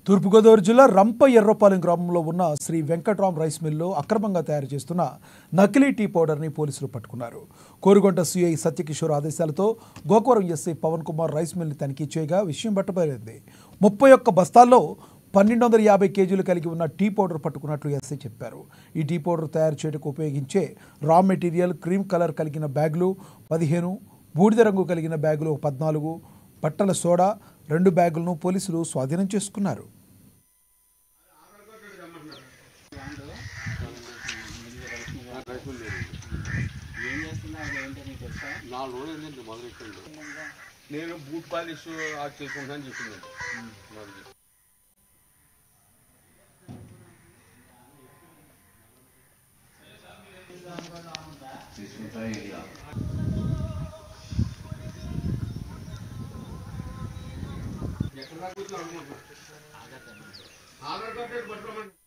తూర్పుగోదావరి జిల్లా రంప ఎర్రపాలెం గ్రామంలో ఉన్న శ్రీ వెంకట్రామ్ రైస్ మిల్లో అక్రమంగా తయారు చేస్తున్న నకిలీ టీ పౌడర్ని పోలీసులు పట్టుకున్నారు కోరుగొంట సిఐ సత్యకిషోర్ ఆదేశాలతో గోకవరం ఎస్ఐ పవన్ కుమార్ రైస్ మిల్ని తనిఖీ చేయగా విషయం బట్టబయలింది ముప్పై ఒక్క బస్తాల్లో పన్నెండు వందల యాభై కేజీలు కలిగి ఉన్న టీ పౌడర్ పట్టుకున్నట్లు ఎస్ఐ చెప్పారు ఈ టీ పౌడర్ తయారు చేయడానికి ఉపయోగించే రా మెటీరియల్ క్రీమ్ కలర్ కలిగిన బ్యాగులు పదిహేను బూడిద రంగు కలిగిన బ్యాగులు పద్నాలుగు బట్టల సోడా రెండు బ్యాగులను పోలీసులు స్వాధీనం చేసుకున్నారు ఏం చేస్తున్నావు ఏంటో నీకు తెలుసా నాలుగు రోజులు ఏంటంటే మొదలెట్టిండు నేను బూట్ పాలిష్ అది చేసుకుంటాను చెప్పింది మరి ఎక్కడ దాకా వచ్చినా అనుకుంటున్నా ఆధార్ కార్డు పట్టుకోమని